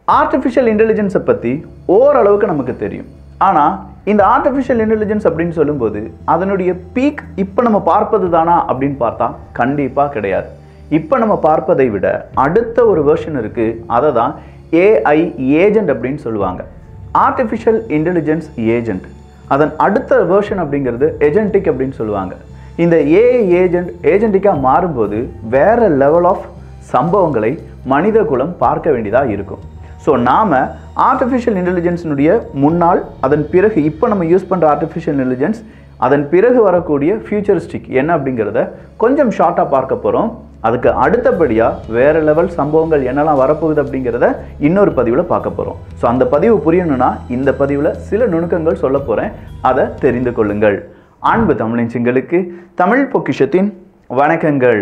artificial இன்டெலிஜென்ஸை பற்றி ஓரளவுக்கு நமக்கு தெரியும் ஆனால் இந்த ஆர்டிஃபிஷியல் இன்டெலிஜென்ஸ் அப்படின்னு சொல்லும்போது அதனுடைய பீக் இப்போ நம்ம பார்ப்பது தானா அப்படின்னு பார்த்தா கண்டிப்பாக கிடையாது இப்போ நம்ம பார்ப்பதை விட அடுத்த ஒரு வெர்ஷன் இருக்குது அதை தான் ஏஐ ஏஜென்ட் அப்படின்னு சொல்லுவாங்க ஆர்டிஃபிஷியல் இன்டெலிஜென்ஸ் ஏஜென்ட் அதன் அடுத்த வெர்ஷன் அப்படிங்கிறது ஏஜென்டிக் அப்படின்னு சொல்லுவாங்க இந்த ஏஐ ஏஜென்ட் ஏஜென்டிக்காக மாறும்போது வேற லெவல் ஆஃப் சம்பவங்களை மனித குலம் பார்க்க வேண்டியதாக இருக்கும் ஸோ நாம் ஆர்டிஃபிஷியல் இன்டெலிஜென்ஸினுடைய முன்னால் அதன் பிறகு இப்போ நம்ம யூஸ் பண்ணுற ஆர்டிஃபிஷியல் இன்டெலிஜென்ஸ் அதன் பிறகு வரக்கூடிய ஃபியூச்சரிஸ்டிக் என்ன அப்படிங்கிறத கொஞ்சம் ஷார்ட்டாக பார்க்க போகிறோம் அதுக்கு அடுத்தபடியாக வேறு லெவல் சம்பவங்கள் என்னெல்லாம் வரப்போகுது அப்படிங்கிறத இன்னொரு பதிவில் பார்க்க போகிறோம் ஸோ அந்த பதிவு புரியணும்னா இந்த பதிவில் சில நுணுக்கங்கள் சொல்ல போகிறேன் அதை தெரிந்து கொள்ளுங்கள் அன்பு தமிழஞ்சிங்களுக்கு தமிழ் பொக்கிஷத்தின் வணக்கங்கள்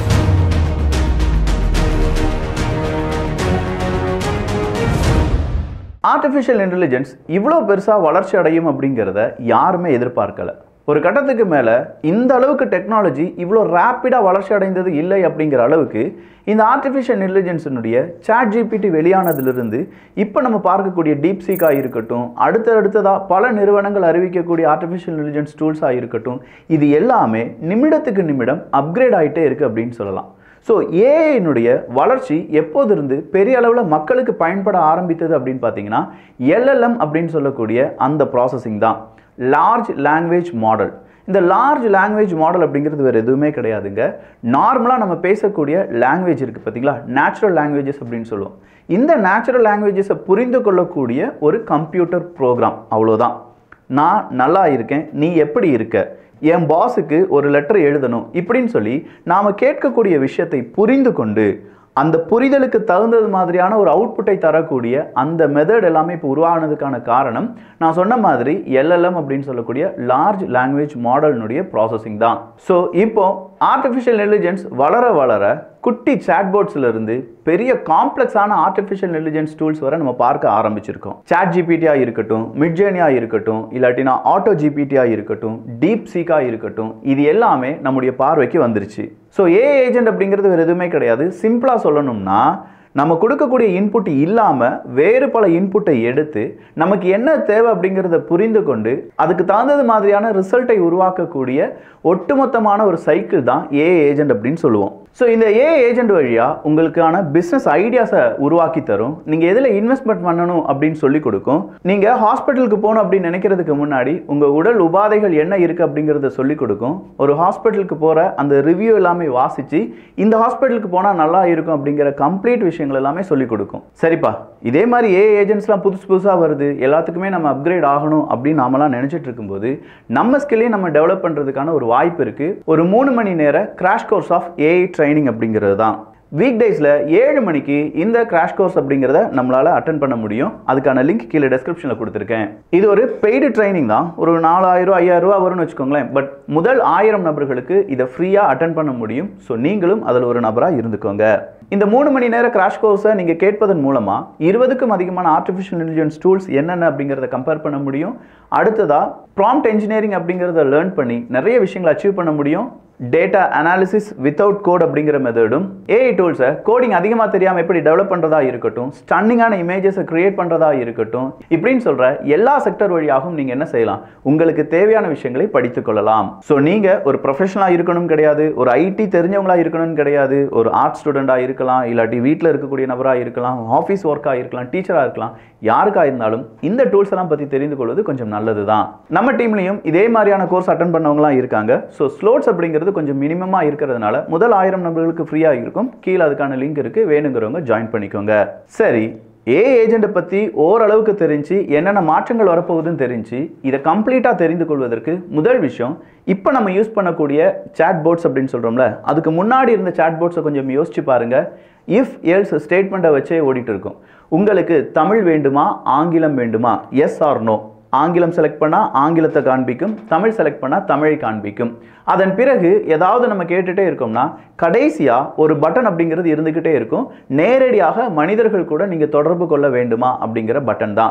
ஆர்டிஃபிஷியல் இன்டெலிஜென்ஸ் இவ்வளோ பெருசாக வளர்ச்சி அடையும் அப்படிங்கிறத யாருமே எதிர்பார்க்கல ஒரு கட்டத்துக்கு மேலே இந்த அளவுக்கு டெக்னாலஜி இவ்வளோ ரேப்பிடாக வளர்ச்சி அடைந்தது இல்லை அப்படிங்கிற அளவுக்கு இந்த ஆர்டிஃபிஷியல் இன்டெலிஜென்ஸினுடைய சாட் ஜிபிடி வெளியானதிலிருந்து இப்போ நம்ம பார்க்கக்கூடிய டீப் சீக்காக இருக்கட்டும் அடுத்தடுத்ததாக பல நிறுவனங்கள் அறிவிக்கக்கூடிய ஆர்டிஃபிஷியல் இன்டெலிஜென்ஸ் டூல்ஸாக இருக்கட்டும் இது எல்லாமே நிமிடத்துக்கு நிமிடம் அப்கிரேட் ஆகிட்டே இருக்குது அப்படின்னு சொல்லலாம் ஸோ ஏஐனுடைய வளர்ச்சி எப்போதிருந்து பெரிய அளவில் மக்களுக்கு பயன்பட ஆரம்பித்தது அப்படின்னு பார்த்தீங்கன்னா எல்எல்எம் அப்படின்னு சொல்லக்கூடிய அந்த ப்ராசஸிங் தான் லார்ஜ் லாங்குவேஜ் மாடல் இந்த லார்ஜ் லாங்குவேஜ் மாடல் அப்படிங்கிறது வேறு எதுவுமே கிடையாதுங்க நார்மலாக நம்ம பேசக்கூடிய லாங்குவேஜ் இருக்குது பார்த்தீங்களா நேச்சுரல் லாங்குவேஜஸ் அப்படின்னு சொல்லுவோம் இந்த நேச்சுரல் லாங்குவேஜஸை புரிந்து கொள்ளக்கூடிய ஒரு கம்ப்யூட்டர் ப்ரோக்ராம் அவ்வளோதான் நான் நல்லா இருக்கேன் நீ எப்படி இருக்க என் பாஸுக்கு ஒரு லெட்டர் எழுதணும் இப்படின்னு சொல்லி நாம் கேட்கக்கூடிய விஷயத்தை புரிந்து கொண்டு அந்த புரிதலுக்கு தகுந்தது மாதிரியான ஒரு அவுட்புட்டை தரக்கூடிய அந்த மெத்தட் எல்லாமே இப்போ உருவானதுக்கான காரணம் நான் சொன்ன மாதிரி எல்எல்எம் அப்படின்னு சொல்லக்கூடிய லார்ஜ் லாங்குவேஜ் மாடலினுடைய ப்ராசஸிங் தான் ஸோ இப்போ ஆர்டிஃபிஷியல் இன்டெலிஜென்ஸ் வளர வளர குட்டி சாட்போர்ட்ஸ்ல இருந்து பெரிய காம்ப்ளெக்ஸான ஆர்டிஃபிஷியல் இன்டெலிஜென்ஸ் டூல்ஸ் வரை நம்ம பார்க்க ஆரம்பிச்சிருக்கோம் சாட் ஜிபிடியா இருக்கட்டும் மிட்ஜேனியா இருக்கட்டும் இல்லாட்டினா ஆட்டோ ஜிபிடியா இருக்கட்டும் டீப் சீக்கா இருக்கட்டும் இது எல்லாமே நம்முடைய பார்வைக்கு வந்துருச்சு ஸோ ஏ ஏஜென்ட் அப்படிங்கிறது வேறு எதுவுமே கிடையாது சிம்பிளாக சொல்லணும்னா நம்ம கொடுக்கக்கூடிய இன்புட் இல்லாமல் வேறு பல இன்புட்டை எடுத்து நமக்கு என்ன தேவை அப்படிங்கிறத புரிந்து கொண்டு அதுக்கு தகுந்தது மாதிரியான ரிசல்ட்டை உருவாக்கக்கூடிய ஒட்டுமொத்தமான ஒரு சைக்கிள் தான் ஏ ஏஜென்ட் அப்படின்னு சொல்லுவோம் ஸோ இந்த ஏ ஏஜென்ட் வழியாக உங்களுக்கான பிஸ்னஸ் ஐடியாஸை உருவாக்கி தரும் நீங்கள் எதில் இன்வெஸ்ட்மெண்ட் பண்ணணும் அப்படின்னு சொல்லி கொடுக்கும் நீங்கள் ஹாஸ்பிட்டலுக்கு போகணும் அப்படின்னு நினைக்கிறதுக்கு முன்னாடி உங்கள் உடல் உபாதைகள் என்ன இருக்குது அப்படிங்கிறத சொல்லி கொடுக்கும் ஒரு ஹாஸ்பிட்டலுக்கு போகிற அந்த ரிவ்யூ எல்லாமே வாசித்து இந்த ஹாஸ்பிட்டலுக்கு போனால் நல்லா இருக்கும் அப்படிங்கிற கம்ப்ளீட் விஷயங்கள் எல்லாமே சொல்லி கொடுக்கும் சரிப்பா இதே மாதிரி ஏ ஏஜென்ட்ஸ்லாம் புதுசு புதுசாக வருது எல்லாத்துக்குமே நம்ம அப்கிரேட் ஆகணும் அப்படின்னு நாமெல்லாம் நினச்சிட்டு இருக்கும்போது நம்ம ஸ்கில்லையும் நம்ம டெவலப் பண்ணுறதுக்கான ஒரு வாய்ப்பு இருக்குது ஒரு மூணு மணி நேர crash course of AI training அப்படிங்கிறது தான் வீக் டேஸில் ஏழு மணிக்கு இந்த கிராஷ் கோர்ஸ் அப்படிங்கிறத நம்மளால் அட்டன் பண்ண முடியும் அதுக்கான லிங்க் கீழே டெஸ்கிரிப்ஷனில் கொடுத்துருக்கேன் இது ஒரு பெய்டு ட்ரைனிங் தான் ஒரு நாலாயிரம் ஐயாயிரம் ரூபா வரும்னு வச்சுக்கோங்களேன் பட் முதல் ஆயிரம் நபர்களுக்கு இதை ஃப்ரீயாக அட்டன் பண்ண முடியும் ஸோ நீங்களும் அதில் ஒரு நபராக இருந்துக்கோங்க இந்த மூணு மணி நேர கிராஷ் கோர்ஸை நீங்கள் கேட்பதன் மூலமாக இருபதுக்கும் அதிகமான ஆர்டிஃபிஷியல் இன்டெலிஜென்ஸ் டூல்ஸ் என்னென்ன அப்படிங்கிறத கம்பேர் பண்ண முடியும் அடுத்ததாக ப்ராம்ப்ட் இன்ஜினியரிங் அப்படிங்கிறத லேர்ன் பண்ணி நிறைய விஷயங்களை அச்சீவ் பண்ண முடியும் டேட்டா அனாலிசிஸ் வித்தவுட் கோட் அப்படிங்கிற மெத்தடும் ஏஐ டூல்ஸை கோடிங் அதிகமாக தெரியாமல் எப்படி டெவலப் பண்ணுறதா இருக்கட்டும் ஸ்டன்னிங்கான இமேஜஸை கிரியேட் பண்ணுறதா இருக்கட்டும் இப்படின்னு சொல்கிற எல்லா செக்டர் வழியாகவும் நீங்கள் என்ன செய்யலாம் உங்களுக்கு தேவையான விஷயங்களை படித்துக் கொள்ளலாம் ஸோ நீங்கள் ஒரு ப்ரொஃபஷனலாக இருக்கணும் கிடையாது ஒரு ஐடி தெரிஞ்சவங்களா இருக்கணும்னு கிடையாது ஒரு ஆர்ட் ஸ்டூடெண்ட்டாக இருக்கலாம் இல்லாட்டி வீட்டில் இருக்கக்கூடிய நபராக இருக்கலாம் ஆஃபீஸ் ஒர்க்காக இருக்கலாம் டீச்சராக இருக்கலாம் யாருக்காக இருந்தாலும் இந்த டூல்ஸ் எல்லாம் பற்றி தெரிந்து கொள்வது கொஞ்சம் நல்லது தான் நம்ம டீம்லையும் இதே மாதிரியான கோர்ஸ் அட்டன் பண்ணவங்களாம் இருக்காங்க ஸோ ஸ்லோட்ஸ் அப்படிங்கிறது கொஞ்சம் மினிமமாக இருக்கிறதுனால முதல் ஆயிரம் நபர்களுக்கு ஃப்ரீயாக இருக்கும் கீழே அதுக்கான லிங்க் இருக்குது வேணுங்கிறவங்க ஜாயின் பண்ணிக்கோங்க சரி ஏ ஏஜெண்ட்டை பற்றி ஓரளவுக்கு தெரிஞ்சு என்னென்ன மாற்றங்கள் வரப்போகுதுன்னு தெரிஞ்சு இதை கம்ப்ளீட்டாக தெரிந்து கொள்வதற்கு முதல் விஷயம் இப்போ நம்ம யூஸ் பண்ணக்கூடிய சேட் போர்ட்ஸ் அப்படின்னு சொல்கிறோம்ல அதுக்கு முன்னாடி இருந்த சேட் போர்ட்ஸை கொஞ்சம் யோசிச்சு பாருங்க இஃப் எல்ஸ் ஸ்டேட்மெண்ட்டை வச்சே ஓடிட்டு இருக்கும் உங்களுக்கு தமிழ் வேண்டுமா ஆங்கிலம் வேண்டுமா எஸ் ஆர் நோ ஆங்கிலம் செலக்ட் பண்ணால் ஆங்கிலத்தை காண்பிக்கும் தமிழ் செலக்ட் பண்ணால் தமிழை காண்பிக்கும் அதன் பிறகு ஏதாவது நம்ம கேட்டுட்டே இருக்கோம்னா கடைசியாக ஒரு பட்டன் அப்படிங்கிறது இருந்துக்கிட்டே இருக்கும் நேரடியாக மனிதர்கள் கூட நீங்கள் தொடர்பு கொள்ள வேண்டுமா அப்படிங்கிற பட்டன் தான்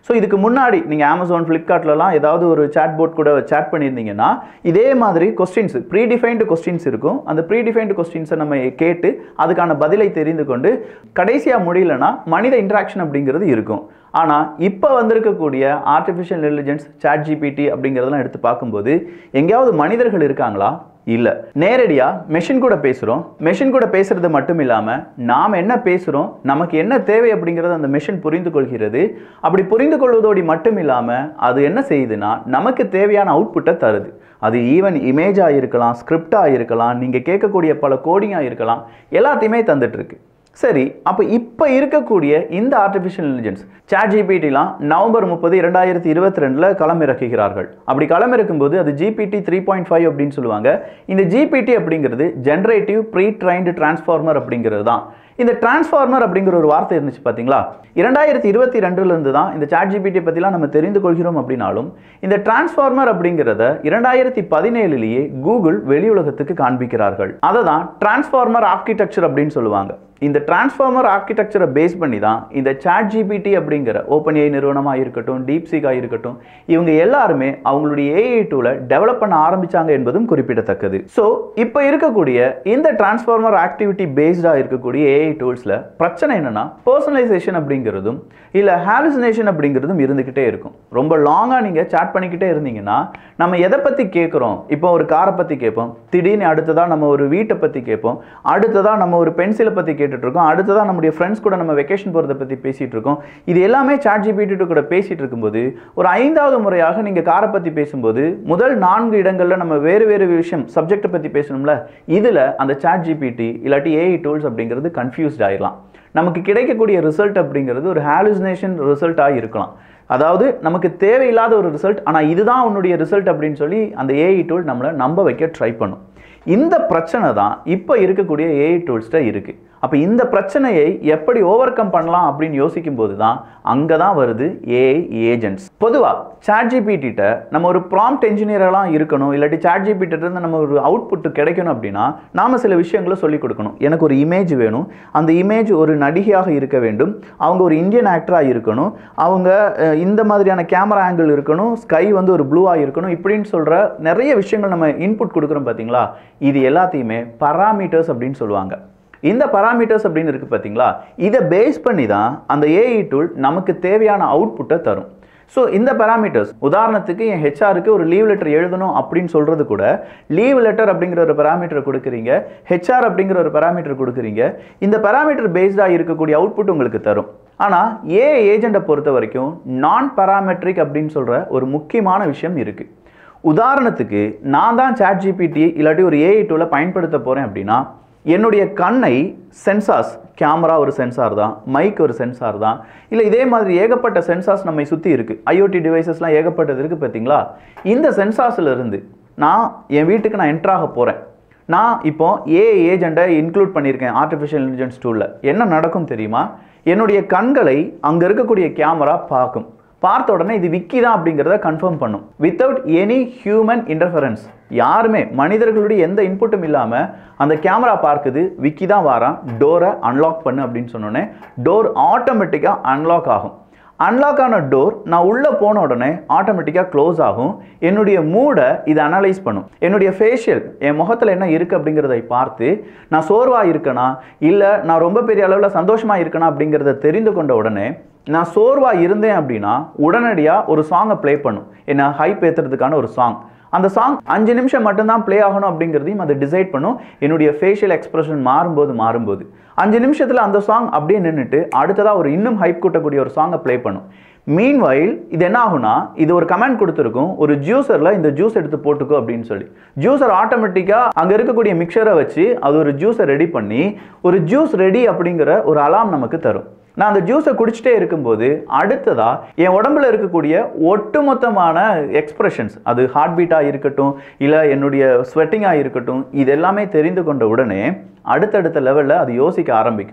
ஸோ இதுக்கு முன்னாடி நீங்கள் அமேசான் ஃப்ளிப்கார்ட்லலாம் ஏதாவது ஒரு சேட் போட் கூட சேட் பண்ணியிருந்தீங்கன்னா இதே மாதிரி கொஸ்டின்ஸ் ப்ரீ டிஃபைன்டு கொஸ்டின்ஸ் இருக்கும் அந்த ப்ரீ டிஃபைன்டு கொஸ்டின்ஸை நம்ம கேட்டு அதுக்கான பதிலை தெரிந்து கொண்டு கடைசியாக முடியலன்னா மனித இன்ட்ராக்ஷன் அப்படிங்கிறது இருக்கும் ஆனால் இப்போ வந்திருக்கக்கூடிய ஆர்டிஃபிஷியல் இன்டெலிஜென்ஸ் சாட் ஜிபிடி அப்படிங்கிறதெல்லாம் எடுத்து பார்க்கும்போது எங்கேயாவது மனிதர்கள் இருக்காங்களா இல்லை நேரடியாக மெஷின் கூட பேசுகிறோம் மெஷின் கூட பேசுறது மட்டும் இல்லாமல் நாம் என்ன பேசுகிறோம் நமக்கு என்ன தேவை அப்படிங்கிறத அந்த மெஷின் புரிந்து கொள்கிறது அப்படி புரிந்து கொள்வதோடு மட்டும் இல்லாமல் அது என்ன செய்யுதுன்னா நமக்கு தேவையான அவுட்புட்டை தருது அது ஈவன் இமேஜாக இருக்கலாம் ஸ்கிரிப்டாக இருக்கலாம் நீங்கள் கேட்கக்கூடிய பல கோடிங்காக இருக்கலாம் எல்லாத்தையுமே தந்துட்டு இருக்கு சரி அப்போ இப்போ இருக்கக்கூடிய இந்த ஆர்டிஃபிஷியல் இன்டெலிஜென்ஸ் சாட் ஜிபிடிலாம் நவம்பர் முப்பது இரண்டாயிரத்தி இருபத்தி ரெண்டில் களமிறக்குகிறார்கள் அப்படி களமிறக்கும்போது அது ஜிபிடி த்ரீ பாயிண்ட் ஃபைவ் அப்படின்னு சொல்லுவாங்க இந்த ஜிபிடி அப்படிங்கிறது ஜென்ரேட்டிவ் ப்ரீ ட்ரைன்டு டிரான்ஸ்ஃபார்மர் அப்படிங்கிறது தான் இந்த டிரான்ஸ்ஃபார்மர் அப்படிங்கிற ஒரு வார்த்தை இருந்துச்சு பார்த்தீங்களா இரண்டாயிரத்தி இருபத்தி ரெண்டுலேருந்து தான் இந்த சாட் ஜிபிடி பற்றிலாம் நம்ம தெரிந்து கொள்கிறோம் அப்படின்னாலும் இந்த டிரான்ஸ்ஃபார்மர் அப்படிங்கிறத இரண்டாயிரத்தி பதினேழுலேயே கூகுள் வெளி உலகத்துக்கு காண்பிக்கிறார்கள் அதை தான் டிரான்ஸ்ஃபார்மர் ஆர்கிடெக்சர் அப்படின்னு சொல்லுவாங்க இந்த டிரான்ஸ்ஃபார்மர் ஆர்கிடெக்சரை பேஸ் பண்ணி தான் இந்த சாட் ஜிபிடி அப்படிங்கிற ஓப்பன் ஏஐ நிறுவனமாக இருக்கட்டும் டீப்சிகாக இருக்கட்டும் இவங்க எல்லாருமே அவங்களுடைய ஏஐ டூலை டெவலப் பண்ண ஆரம்பிச்சாங்க என்பதும் குறிப்பிடத்தக்கது ஸோ இப்போ இருக்கக்கூடிய இந்த டிரான்ஸ்ஃபார்மர் ஆக்டிவிட்டி பேஸ்டாக இருக்கக்கூடிய ஏஐ டூல்ஸில் பிரச்சனை என்னன்னா பர்சனலைசேஷன் அப்படிங்கிறதும் இல்லை ஹாலுசினேஷன் அப்படிங்கிறதும் இருந்துக்கிட்டே இருக்கும் ரொம்ப லாங்காக நீங்கள் சாட் பண்ணிக்கிட்டே இருந்தீங்கன்னா நம்ம எதை பற்றி கேட்குறோம் இப்போ ஒரு காரை பற்றி கேட்போம் திடீர்னு அடுத்ததாக நம்ம ஒரு வீட்டை பற்றி கேட்போம் அடுத்ததாக நம்ம ஒரு பென்சிலை பற்றி கேட்டுட்டு இருக்கோம் அடுத்ததாக நம்முடைய ஃப்ரெண்ட்ஸ் கூட நம்ம வெக்கேஷன் போகிறத பற்றி பேசிகிட்டு இருக்கோம் இது எல்லாமே சாட் ஜிபிடி கூட பேசிகிட்டு இருக்கும்போது ஒரு ஐந்தாவது முறையாக நீங்கள் காரை பற்றி பேசும்போது முதல் நான்கு இடங்களில் நம்ம வேறு வேறு விஷயம் சப்ஜெக்டை பற்றி பேசணும்ல இதில் அந்த சாட் ஜிபிடி இல்லாட்டி ஏஐ டூல்ஸ் அப்படிங்கிறது கன்ஃபியூஸ்ட் ஆயிடலாம் நமக்கு கிடைக்கக்கூடிய ரிசல்ட் அப்படிங்கிறது ஒரு ஹாலுசினேஷன் ரிசல்ட்டாக இருக்கலாம் அதாவது நமக்கு தேவையில்லாத ஒரு ரிசல்ட் ஆனால் இதுதான் உன்னுடைய ரிசல்ட் அப்படின்னு சொல்லி அந்த ஏஐ டூல் நம்மளை நம்ப வைக்க ட்ரை பண்ணும் இந்த பிரச்சனை தான் இப்போ இருக்கக்கூடிய ஏஐ டூல்ஸ்ட இருக்குது அப்போ இந்த பிரச்சனையை எப்படி ஓவர் கம் பண்ணலாம் அப்படின்னு யோசிக்கும் போது தான் அங்கே தான் வருது ஏஐ ஏஜென்ட்ஸ் பொதுவாக சாட் ஜிபிடிட்ட நம்ம ஒரு ப்ராம்ப்ட் என்ஜினியரெல்லாம் இருக்கணும் இல்லாட்டி சாட் இருந்து நம்ம ஒரு அவுட்புட் கிடைக்கணும் அப்படின்னா நாம சில விஷயங்களை சொல்லிக் கொடுக்கணும் எனக்கு ஒரு இமேஜ் வேணும் அந்த இமேஜ் ஒரு நடிகையாக இருக்க வேண்டும் அவங்க ஒரு இந்தியன் ஆக்டராக இருக்கணும் அவங்க அஹ், இந்த மாதிரியான கேமரா ஆங்கிள் இருக்கணும் ஸ்கை வந்து ஒரு ப்ளூவாக இருக்கணும் இப்படின்னு சொல்கிற நிறைய விஷயங்கள் நம்ம இன்புட் கொடுக்குறோம் பார்த்தீங்களா இது எல்லாத்தையுமே பராமீட்டர்ஸ் அப்படின்னு சொல்லுவாங்க இந்த பராமீட்டர்ஸ் அப்படின்னு இருக்கு பார்த்தீங்களா இதை பேஸ் பண்ணி தான் அந்த ஏஐ டூல் நமக்கு தேவையான அவுட்புட்டை தரும் ஸோ இந்த பராமீட்டர்ஸ் உதாரணத்துக்கு என் ஹெச்ஆருக்கு ஒரு லீவ் லெட்டர் எழுதணும் அப்படின்னு சொல்கிறது கூட லீவ் லெட்டர் அப்படிங்கிற ஒரு பராமீட்டர் கொடுக்குறீங்க ஹெச்ஆர் அப்படிங்கிற ஒரு பராமீட்டர் கொடுக்குறீங்க இந்த பராமீட்டர் பேஸ்டாக இருக்கக்கூடிய அவுட்புட் உங்களுக்கு தரும் ஆனால் ஏ ஏஜெண்ட்டை பொறுத்த வரைக்கும் நான் பராமெட்ரிக் அப்படின்னு சொல்கிற ஒரு முக்கியமான விஷயம் இருக்குது உதாரணத்துக்கு நான் தான் சாட் ஜிபிடி இல்லாட்டி ஒரு ஏஐ டூலை பயன்படுத்த போகிறேன் அப்படின்னா என்னுடைய கண்ணை சென்சார்ஸ் கேமரா ஒரு சென்சார் தான் மைக் ஒரு சென்சார் தான் இல்லை இதே மாதிரி ஏகப்பட்ட சென்சார்ஸ் நம்மை சுற்றி இருக்குது ஐஓடி டிவைசஸ்லாம் ஏகப்பட்டது இருக்குது பார்த்தீங்களா இந்த சென்சார்ஸ்ல இருந்து நான் என் வீட்டுக்கு நான் என்ட்ராக போகிறேன் நான் இப்போ ஏ ஏஜெண்ட்டை இன்க்ளூட் பண்ணியிருக்கேன் ஆர்டிஃபிஷியல் இன்டெலிஜென்ஸ் டூலில் என்ன நடக்கும் தெரியுமா என்னுடைய கண்களை அங்கே இருக்கக்கூடிய கேமரா பார்க்கும் பார்த்த உடனே இது விக்கி தான் அப்படிங்கிறத கன்ஃபார்ம் பண்ணும் வித்தவுட் எனி ஹியூமன் இன்டர்ஃபரன்ஸ் யாருமே மனிதர்களுடைய எந்த இன்புட்டும் இல்லாமல் அந்த கேமரா பார்க்குது விக்கி தான் வாரான் டோரை அன்லாக் பண்ணு அப்படின்னு சொன்னோடனே டோர் ஆட்டோமேட்டிக்காக அன்லாக் ஆகும் அன்லாக் ஆன டோர் நான் உள்ளே போன உடனே ஆட்டோமேட்டிக்காக க்ளோஸ் ஆகும் என்னுடைய மூடை இதை அனலைஸ் பண்ணும் என்னுடைய ஃபேஷியல் என் முகத்தில் என்ன இருக்குது அப்படிங்கிறதை பார்த்து நான் சோர்வாக இருக்கேனா இல்லை நான் ரொம்ப பெரிய அளவில் சந்தோஷமாக இருக்கேனா அப்படிங்கிறத தெரிந்து கொண்ட உடனே நான் சோர்வாக இருந்தேன் அப்படின்னா உடனடியாக ஒரு சாங்கை ப்ளே பண்ணும் என்ன ஹைப் ஏற்றுறதுக்கான ஒரு சாங் அந்த சாங் அஞ்சு நிமிஷம் மட்டும்தான் ப்ளே ஆகணும் அப்படிங்கிறதையும் அதை டிசைட் பண்ணும் என்னுடைய ஃபேஷியல் எக்ஸ்பிரஷன் மாறும்போது மாறும்போது அஞ்சு நிமிஷத்தில் அந்த சாங் அப்படியே நின்றுட்டு அடுத்ததாக ஒரு இன்னும் ஹைப் கூட்டக்கூடிய ஒரு சாங்கை ப்ளே பண்ணும் மீன்வைல் இது என்ன ஆகும்னா இது ஒரு கமெண்ட் கொடுத்துருக்கும் ஒரு ஜூஸரில் இந்த ஜூஸ் எடுத்து போட்டுக்கோ அப்படின்னு சொல்லி ஜூஸர் ஆட்டோமேட்டிக்காக அங்கே இருக்கக்கூடிய மிக்சரை வச்சு அது ஒரு ஜூஸை ரெடி பண்ணி ஒரு ஜூஸ் ரெடி அப்படிங்கிற ஒரு அலாம் நமக்கு தரும் நான் அந்த ஜூஸை குடிச்சிட்டே இருக்கும்போது அடுத்ததா என் உடம்புல இருக்கக்கூடிய ஒட்டுமொத்தமான எக்ஸ்பிரஷன்ஸ் அது ஹார்ட் பீட்டாக இருக்கட்டும் இல்லை என்னுடைய ஸ்வெட்டிங்காக இருக்கட்டும் இது எல்லாமே தெரிந்து கொண்ட உடனே அடுத்தடுத்த லெவலில் அது யோசிக்க ஆரம்பிக்கும்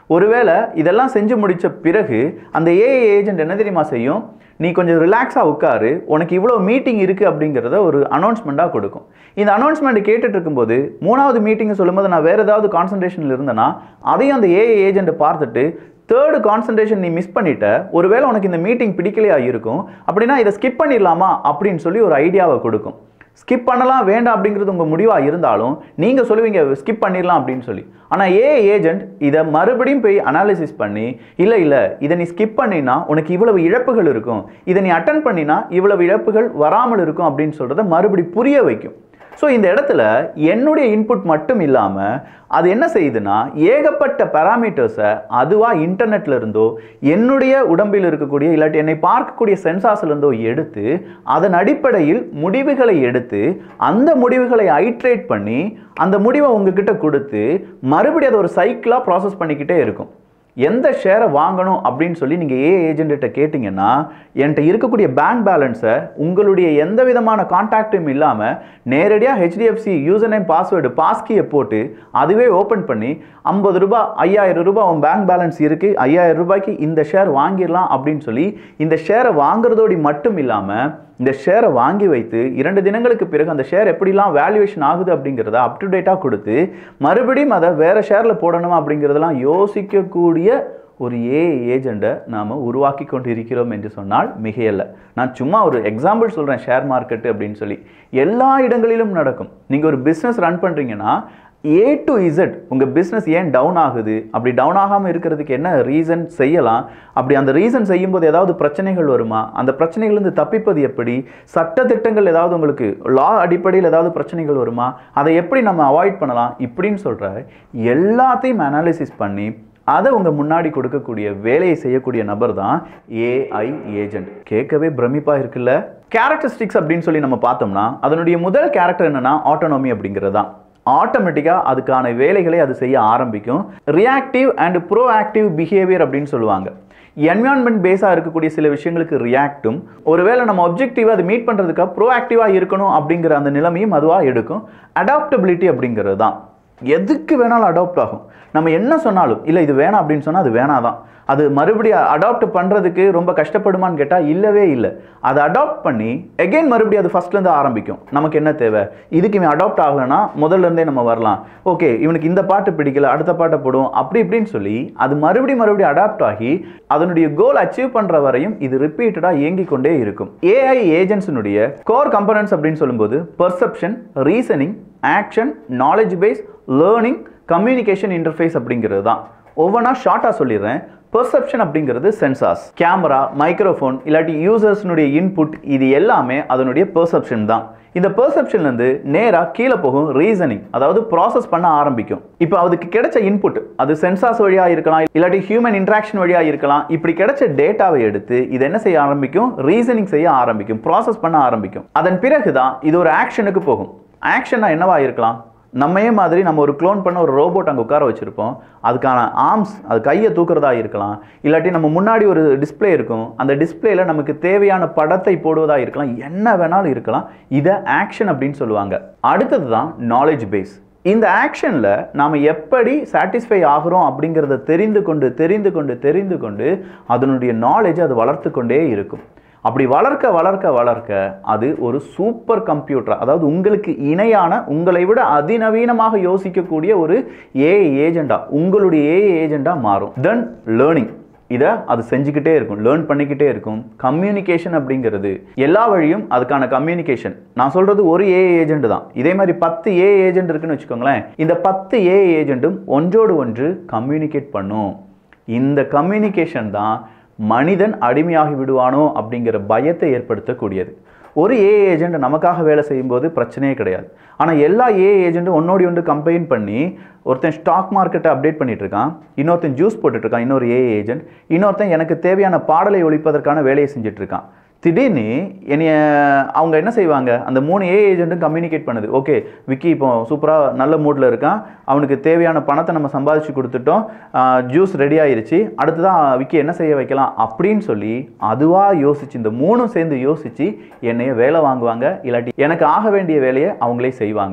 ஒருவேளை இதெல்லாம் செஞ்சு முடிச்ச பிறகு அந்த ஏஐ ஏஜென்ட் என்ன தெரியுமா செய்யும் நீ கொஞ்சம் ரிலாக்ஸாக உட்காரு உனக்கு இவ்வளோ மீட்டிங் இருக்குது அப்படிங்கிறத ஒரு அனௌன்ஸ்மெண்ட்டாக கொடுக்கும் இந்த அனௌன்ஸ்மெண்ட் கேட்டுட்டு இருக்கும்போது மூணாவது மீட்டிங் சொல்லும்போது நான் வேறு ஏதாவது கான்சன்ட்ரேஷனில் இருந்தேன்னா அதையும் அந்த ஏஐ ஏஜென்ட் பார்த்துட்டு தேர்டு கான்சன்ட்ரேஷன் நீ மிஸ் பண்ணிட்ட ஒருவேளை உனக்கு இந்த மீட்டிங் பிடிக்கலையா இருக்கும் அப்படின்னா இதை ஸ்கிப் பண்ணிடலாமா அப்படின்னு சொல்லி ஒரு ஐடியாவை கொடுக்கும் ஸ்கிப் பண்ணலாம் வேண்டாம் அப்படிங்கிறது உங்கள் முடிவாக இருந்தாலும் நீங்கள் சொல்லுவீங்க ஸ்கிப் பண்ணிடலாம் அப்படின்னு சொல்லி ஆனால் ஏ ஏஜென்ட் இதை மறுபடியும் போய் அனாலிசிஸ் பண்ணி இல்லை இல்லை இதை நீ ஸ்கிப் பண்ணினா உனக்கு இவ்வளவு இழப்புகள் இருக்கும் இதை நீ அட்டன் பண்ணினா இவ்வளவு இழப்புகள் வராமல் இருக்கும் அப்படின்னு சொல்கிறத மறுபடி புரிய வைக்கும் ஸோ இந்த இடத்துல என்னுடைய இன்புட் மட்டும் இல்லாமல் அது என்ன செய்யுதுன்னா ஏகப்பட்ட பேராமீட்டர்ஸை அதுவாக இன்டர்நெட்ல இருந்தோ என்னுடைய உடம்பில் இருக்கக்கூடிய இல்லாட்டி என்னை பார்க்கக்கூடிய சென்சார்ஸ்ல இருந்தோ எடுத்து அதன் அடிப்படையில் முடிவுகளை எடுத்து அந்த முடிவுகளை ஐட்ரேட் பண்ணி அந்த முடிவை உங்ககிட்ட கொடுத்து மறுபடியும் அதை ஒரு சைக்கிளாக ப்ராசஸ் பண்ணிக்கிட்டே இருக்கும் எந்த ஷேரை வாங்கணும் அப்படின்னு சொல்லி நீங்கள் ஏ ஏஜென்ட்ட கேட்டிங்கன்னா என்கிட்ட இருக்கக்கூடிய பேங்க் பேலன்ஸை உங்களுடைய எந்த விதமான கான்டாக்டும் இல்லாமல் நேரடியாக ஹெச்டிஎஃப்சி யூசர் நேம் பாஸ்வேர்டு பாஸ்கியை போட்டு அதுவே ஓப்பன் பண்ணி ஐம்பது ரூபாய் ஐயாயிரம் ரூபாய் உன் பேங்க் பேலன்ஸ் இருக்குது ஐயாயிரம் ரூபாய்க்கு இந்த ஷேர் வாங்கிடலாம் அப்படின்னு சொல்லி இந்த ஷேரை வாங்குறதோடு மட்டும் இல்லாமல் இந்த ஷேரை வாங்கி வைத்து இரண்டு தினங்களுக்கு பிறகு அந்த ஷேர் எப்படிலாம் வேல்யூவேஷன் ஆகுது அப்படிங்கிறத அப் டு டேட்டாக கொடுத்து மறுபடியும் அதை வேறு ஷேரில் போடணுமா அப்படிங்கிறதெல்லாம் யோசிக்கக்கூடிய ஒரு ஏ ஏஜெண்ட்டை நாம் உருவாக்கி கொண்டு இருக்கிறோம் என்று சொன்னால் மிகையல்ல நான் சும்மா ஒரு எக்ஸாம்பிள் சொல்கிறேன் ஷேர் மார்க்கெட்டு அப்படின்னு சொல்லி எல்லா இடங்களிலும் நடக்கும் நீங்கள் ஒரு பிஸ்னஸ் ரன் பண்ணுறீங்கன்னா ஏ டு இசட் உங்கள் பிஸ்னஸ் ஏன் டவுன் ஆகுது அப்படி டவுன் ஆகாமல் இருக்கிறதுக்கு என்ன ரீசன் செய்யலாம் அப்படி அந்த ரீசன் செய்யும்போது ஏதாவது பிரச்சனைகள் வருமா அந்த பிரச்சனைகள்லேருந்து தப்பிப்பது எப்படி சட்டத்திட்டங்கள் ஏதாவது உங்களுக்கு லா அடிப்படையில் ஏதாவது பிரச்சனைகள் வருமா அதை எப்படி நம்ம அவாய்ட் பண்ணலாம் இப்படின்னு சொல்கிற எல்லாத்தையும் அனாலிசிஸ் பண்ணி அதை உங்க முன்னாடி கொடுக்கக்கூடிய வேலையை செய்யக்கூடிய நபர் தான் ஏஐ ஏஜென்ட் கேட்கவே பிரமிப்பா இருக்குல்ல கேரக்டரிஸ்டிக்ஸ் அப்படின்னு சொல்லி நம்ம பார்த்தோம்னா அதனுடைய முதல் கேரக்டர் என்னன்னா ஆட்டோனோமி அப்படிங்கிறது தான் ஆட்டோமேட்டிக்காக அதுக்கான வேலைகளை அது செய்ய ஆரம்பிக்கும் ரியாக்டிவ் அண்ட் ப்ரோஆக்டிவ் பிஹேவியர் அப்படின்னு சொல்லுவாங்க என்விரான்மெண்ட் பேஸாக இருக்கக்கூடிய சில விஷயங்களுக்கு ரியாக்டும் ஒருவேளை நம்ம ஒப்ஜெக்டிவாக அதை மீட் பண்ணுறதுக்காக ப்ரோஆக்டிவாக இருக்கணும் அப்படிங்கிற அந்த நிலைமையும் அதுவாக எடுக்கும் அடாப்டபிலிட்டி அப்படிங்கிறது தான் எதுக்கு வேணாலும் அடாப்ட் ஆகும் நம்ம என்ன சொன்னாலும் இல்லை இது வேணாம் அப்படின்னு சொன்னால் அது வேணாதான் அது மறுபடியும் அடாப்ட் பண்ணுறதுக்கு ரொம்ப கஷ்டப்படுமான்னு கேட்டால் இல்லவே இல்லை அதை அடாப்ட் பண்ணி எகைன் மறுபடியும் அது ஃபஸ்ட்லேருந்து ஆரம்பிக்கும் நமக்கு என்ன தேவை இதுக்கு இவன் அடாப்ட் ஆகலைன்னா முதல்ல இருந்தே நம்ம வரலாம் ஓகே இவனுக்கு இந்த பாட்டு பிடிக்கல அடுத்த பாட்டை போடும் அப்படி இப்படின்னு சொல்லி அது மறுபடியும் மறுபடியும் அடாப்ட் ஆகி அதனுடைய கோல் அச்சீவ் பண்ணுற வரையும் இது ரிப்பீட்டடாக இயங்கிக் கொண்டே இருக்கும் ஏஐ ஏஜென்ட்ஸினுடைய கோர் கம்பனன்ட்ஸ் அப்படின்னு சொல்லும்போது perception reasoning action knowledge base learning communication interface அப்படிங்கிறது தான் ஒவ்வொன்றா ஷார்ட்டாக சொல்லிடுறேன் பெர்செப்ஷன் அப்படிங்கிறது சென்சார்ஸ் கேமரா மைக்ரோஃபோன் இல்லாட்டி யூசர்ஸ்னுடைய இன்புட் இது எல்லாமே அதனுடைய பெர்செப்ஷன் தான் இந்த பெர்செப்ஷன்லேருந்து நேராக கீழே போகும் ரீசனிங் அதாவது ப்ராசஸ் பண்ண ஆரம்பிக்கும் இப்போ அதுக்கு கிடைச்ச இன்புட் அது சென்சார்ஸ் வழியாக இருக்கலாம் இல்லாட்டி ஹியூமன் இன்ட்ராக்ஷன் வழியாக இருக்கலாம் இப்படி கிடைச்ச டேட்டாவை எடுத்து இது என்ன செய்ய ஆரம்பிக்கும் ரீசனிங் செய்ய ஆரம்பிக்கும் ப்ராசஸ் பண்ண ஆரம்பிக்கும் அதன் பிறகு தான் இது ஒரு ஆக்ஷனுக்கு போகும் ஆக்ஷனா என்னவா இருக்கலாம் நம்மையே மாதிரி நம்ம ஒரு க்ளோன் பண்ண ஒரு ரோபோட் அங்கே உட்கார வச்சுருப்போம் அதுக்கான ஆர்ம்ஸ் அது கையை தூக்குறதா இருக்கலாம் இல்லாட்டி நம்ம முன்னாடி ஒரு டிஸ்ப்ளே இருக்கும் அந்த டிஸ்ப்ளேல நமக்கு தேவையான படத்தை போடுவதா இருக்கலாம் என்ன வேணாலும் இருக்கலாம் இதை ஆக்ஷன் அப்படின்னு சொல்லுவாங்க அடுத்தது தான் நாலேஜ் பேஸ் இந்த ஆக்ஷனில் நாம் எப்படி சாட்டிஸ்ஃபை ஆகிறோம் அப்படிங்கிறத தெரிந்து கொண்டு தெரிந்து கொண்டு தெரிந்து கொண்டு அதனுடைய நாலேஜ் அது வளர்த்து கொண்டே இருக்கும் அப்படி வளர்க்க வளர்க்க வளர்க்க அது ஒரு சூப்பர் கம்ப்யூட்டர் அதாவது உங்களுக்கு இணையான உங்களை விட அதிநவீனமாக யோசிக்கக்கூடிய ஒரு ஏஐ ஏஜெண்டா உங்களுடைய ஏஐ ஏஜெண்டா மாறும் தென் லேர்னிங் இதை அது செஞ்சுக்கிட்டே இருக்கும் லேர்ன் பண்ணிக்கிட்டே இருக்கும் கம்யூனிகேஷன் அப்படிங்கிறது எல்லா வழியும் அதுக்கான கம்யூனிகேஷன் நான் சொல்றது ஒரு ஏ ஏஜென்ட் தான் இதே மாதிரி பத்து ஏ ஏஜென்ட் இருக்குன்னு வச்சுக்கோங்களேன் இந்த பத்து ஏ ஏஜென்ட்டும் ஒன்றோடு ஒன்று கம்யூனிகேட் பண்ணும் இந்த கம்யூனிகேஷன் தான் மனிதன் அடிமையாகி விடுவானோ அப்படிங்கிற பயத்தை ஏற்படுத்தக்கூடியது ஒரு ஏ ஏஜென்ட் நமக்காக வேலை செய்யும்போது பிரச்சனையே கிடையாது ஆனால் எல்லா ஏ ஏஜென்ட்டும் ஒன்னோடி ஒன்று கம்பைன் பண்ணி ஒருத்தன் ஸ்டாக் மார்க்கெட்டை அப்டேட் பண்ணிட்டு இருக்கான் இன்னொருத்தன் ஜூஸ் போட்டுட்டு இருக்கான் இன்னொரு ஏ ஏஜென்ட் இன்னொருத்தன் எனக்கு தேவையான பாடலை ஒழிப்பதற்கான வேலையை செஞ்சுட்டு இருக்கான் திடீர்னு என்னைய அவங்க என்ன செய்வாங்க அந்த மூணு ஏ ஏஜென்ட்டும் கம்யூனிகேட் பண்ணுது ஓகே விக்கி இப்போ சூப்பராக நல்ல மூடில் இருக்கான் அவனுக்கு தேவையான பணத்தை நம்ம சம்பாதிச்சு கொடுத்துட்டோம் ஜூஸ் ரெடி ஆயிருச்சு அடுத்ததான் விக்கி என்ன செய்ய வைக்கலாம் அப்படின்னு சொல்லி அதுவாக யோசிச்சு இந்த மூணும் சேர்ந்து யோசிச்சு என்னைய வேலை வாங்குவாங்க இல்லாட்டி எனக்கு ஆக வேண்டிய வேலையை அவங்களே செய்வாங்க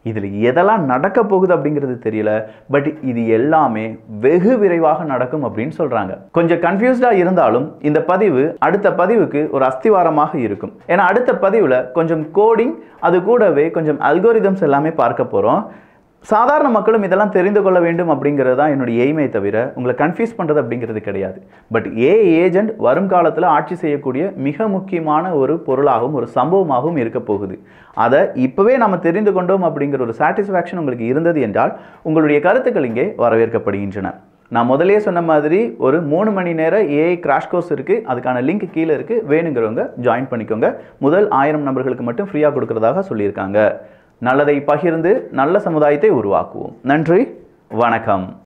இதில் எதெல்லாம் நடக்க போகுது அப்படிங்கிறது தெரியல பட் இது எல்லாமே வெகு விரைவாக நடக்கும் அப்படின்னு சொல்கிறாங்க கொஞ்சம் கன்ஃபியூஸ்டாக இருந்தாலும் இந்த பதிவு அடுத்த பதிவுக்கு ஒரு அஸ்திவாரமாக இருக்கும் ஏன்னா அடுத்த பதிவில் கொஞ்சம் கோடிங் அது கூடவே கொஞ்சம் அல்கோரிதம்ஸ் எல்லாமே பார்க்க போகிறோம் சாதாரண மக்களும் இதெல்லாம் தெரிந்து கொள்ள வேண்டும் அப்படிங்கிறது தான் என்னுடைய எய்மே தவிர உங்களை கன்ஃபியூஸ் பண்ணுறது அப்படிங்கிறது கிடையாது பட் ஏ ஏஜென்ட் வருங்காலத்தில் ஆட்சி செய்யக்கூடிய மிக முக்கியமான ஒரு பொருளாகவும் ஒரு சம்பவமாகவும் இருக்க போகுது அதை இப்போவே நம்ம தெரிந்து கொண்டோம் அப்படிங்கிற ஒரு சாட்டிஸ்ஃபேக்ஷன் உங்களுக்கு இருந்தது என்றால் உங்களுடைய கருத்துக்கள் இங்கே வரவேற்கப்படுகின்றன நான் முதலே சொன்ன மாதிரி ஒரு மூணு மணி நேர ஏஐ கிராஷ் கோர்ஸ் இருக்குது அதுக்கான லிங்க் கீழே இருக்குது வேணுங்கிறவங்க ஜாயின் பண்ணிக்கோங்க முதல் ஆயிரம் நபர்களுக்கு மட்டும் ஃப்ரீயாக கொடுக்கறதாக சொல்லியிருக்காங்க நல்லதை பகிர்ந்து நல்ல சமுதாயத்தை உருவாக்குவோம் நன்றி வணக்கம்